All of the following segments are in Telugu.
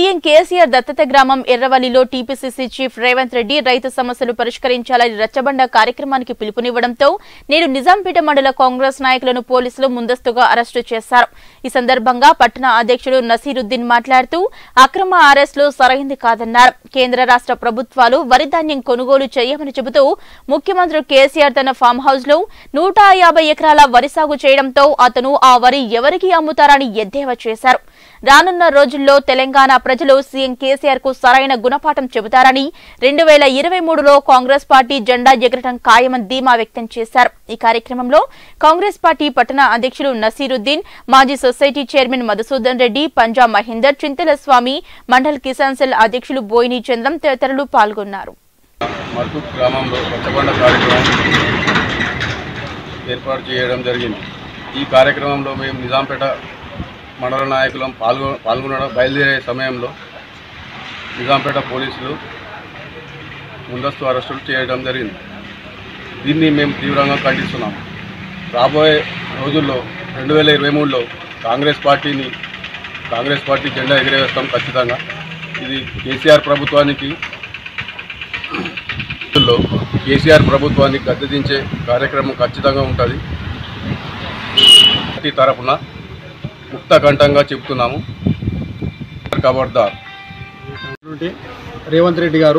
సీఎం కేసీఆర్ దత్తత గ్రామం ఎర్రవల్లిలో టీపీసీసీ చీఫ్ రేవంత్ రెడ్డి రైతు సమస్యలు పరిష్కరించాలని రచ్చబండ కార్యక్రమానికి పిలుపునివ్వడంతో నేడు నిజాంపేట మండల కాంగ్రెస్ నాయకులను పోలీసులు ముందస్తుగా అరెస్టు చేశారు ఈ సందర్భంగా పట్టణ అధ్యక్షుడు నసీరుద్దీన్ మాట్లాడుతూ అక్రమ అరెస్టులు సరైంది కాదన్నారు కేంద్ర రాష్ట్ర ప్రభుత్వాలు వరి ధాన్యం కొనుగోలు చేయమని చెబుతూ ముఖ్యమంత్రి కేసీఆర్ తన ఫామ్ హౌస్ లో నూట యాభై ఎకరాల వరి సాగు చేయడంతో అతను ఆ వరి ఎవరికి అమ్ముతారని ఎద్దేవా చేశారు రానున్న రోజుల్లో తెలంగాణ ప్రజలు సీఎం కేసీఆర్ కు సరైన గుణపాఠం చెబుతారని రెండు వేల ఇరవై మూడులో కాంగ్రెస్ పార్టీ జెండా ఎగరటం ఖాయమని ధీమా వ్యక్తం చేశారు ఈ కార్యక్రమంలో కాంగ్రెస్ పార్టీ పట్టణ అధ్యక్షుడు నసీరుద్దీన్ మాజీ society chairman Madhusudan Reddy Punjab Mahender Chintala Swamy mandal Kisan cell అధ్యక్షులు బోయిని చంద్రం తదితరులు పాల్గొన్నారు మర్కూక్ గ్రామంలో రచ్చబండ కార్యక్రమం ఏర్పాటు చేయడం జరిగింది ఈ కార్యక్రమంలో మేము నిజాంపేట మండల నాయకులం పాల్గొ పాల్గొనడం బయలుదేరే సమయంలో నిజాంపేట పోలీసులు ముందస్తు అరెస్టులు చేయడం జరిగింది దీన్ని మేము తీవ్రంగా ఖండిస్తున్నాం రాబోయే రోజుల్లో రెండు వేల ఇరవై మూడులో కాంగ్రెస్ పార్టీని కాంగ్రెస్ పార్టీ జెండా ఎగిరేస్తాం ఖచ్చితంగా ఇది కేసీఆర్ ప్రభుత్వానికి లో కేసీఆర్ ప్రభుత్వాన్ని గద్దెదించే కార్యక్రమం ఖచ్చితంగా ఉంటుంది పార్టీ తరఫున ముక్త కంఠంగా చెబుతున్నాము ఖబర్దార్ నుండి రేవంత్ రెడ్డి గారు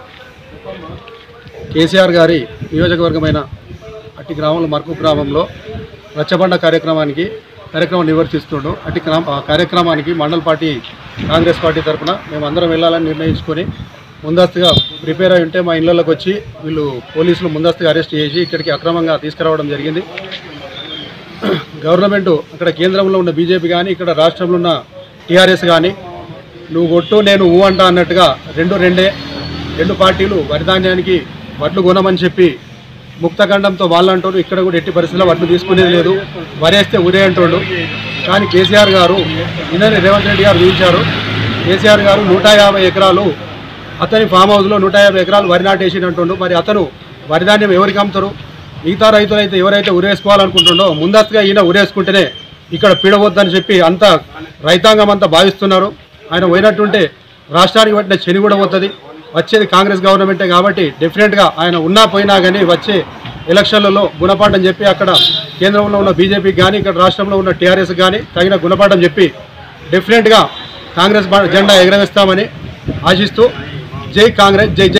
కేసీఆర్ గారి నియోజకవర్గమైన అట్టి గ్రామంలో మరకు గ్రామంలో రచ్చబండ కార్యక్రమానికి కార్యక్రమం నిర్వర్తిస్తుండు అట్టి గ్రామ ఆ కార్యక్రమానికి మండల పార్టీ కాంగ్రెస్ పార్టీ తరఫున మేము అందరం వెళ్ళాలని నిర్ణయించుకొని ముందస్తుగా ప్రిపేర్ అయి ఉంటే మా ఇళ్ళలోకి వచ్చి వీళ్ళు పోలీసులు ముందస్తుగా అరెస్ట్ చేసి ఇక్కడికి అక్రమంగా తీసుకురావడం జరిగింది గవర్నమెంట్ అక్కడ కేంద్రంలో ఉన్న బీజేపీ కానీ ఇక్కడ రాష్ట్రంలో ఉన్న టీఆర్ఎస్ కానీ నువ్వు కొట్టు నేను ఊ అంటా అన్నట్టుగా రెండు రెండే రెండు పార్టీలు వరిధాన్యానికి వడ్లు కొనమని చెప్పి ముక్తఖండంతో వాళ్ళు అంటారు ఇక్కడ కూడా ఎట్టి పరిస్థితుల్లో వడ్లు తీసుకునేది లేదు వరేస్తే ఉరే అంటుండు కానీ కేసీఆర్ గారు నిన్ననే రేవంత్ రెడ్డి గారు చూపించారు కేసీఆర్ గారు నూట యాభై ఎకరాలు అతని ఫామ్ హౌస్లో నూట యాభై ఎకరాలు వరి నాటేసిండంటుండు మరి అతను వరిధాన్యం ఎవరికి అమ్ముతారు మిగతా రైతులు అయితే ఎవరైతే ఉరేసుకోవాలనుకుంటుండో ముందస్తుగా ఈయన ఉరేసుకుంటేనే ఇక్కడ పీడవద్దని చెప్పి అంతా రైతాంగం అంతా భావిస్తున్నారు ఆయన పోయినట్టుంటే రాష్ట్రానికి పట్టిన శని కూడా పోతుంది వచ్చేది కాంగ్రెస్ గవర్నమెంటే కాబట్టి డెఫినెట్గా ఆయన ఉన్నా పోయినా కానీ వచ్చే ఎలక్షన్లలో గుణపాఠం చెప్పి అక్కడ కేంద్రంలో ఉన్న బీజేపీకి కానీ ఇక్కడ రాష్ట్రంలో ఉన్న టీఆర్ఎస్ కానీ తగిన గుణపాఠం చెప్పి డెఫినెట్గా కాంగ్రెస్ బా- జెండా ఎగరవేస్తామని ఆశిస్తూ జై కాంగ్రెస్ జై జై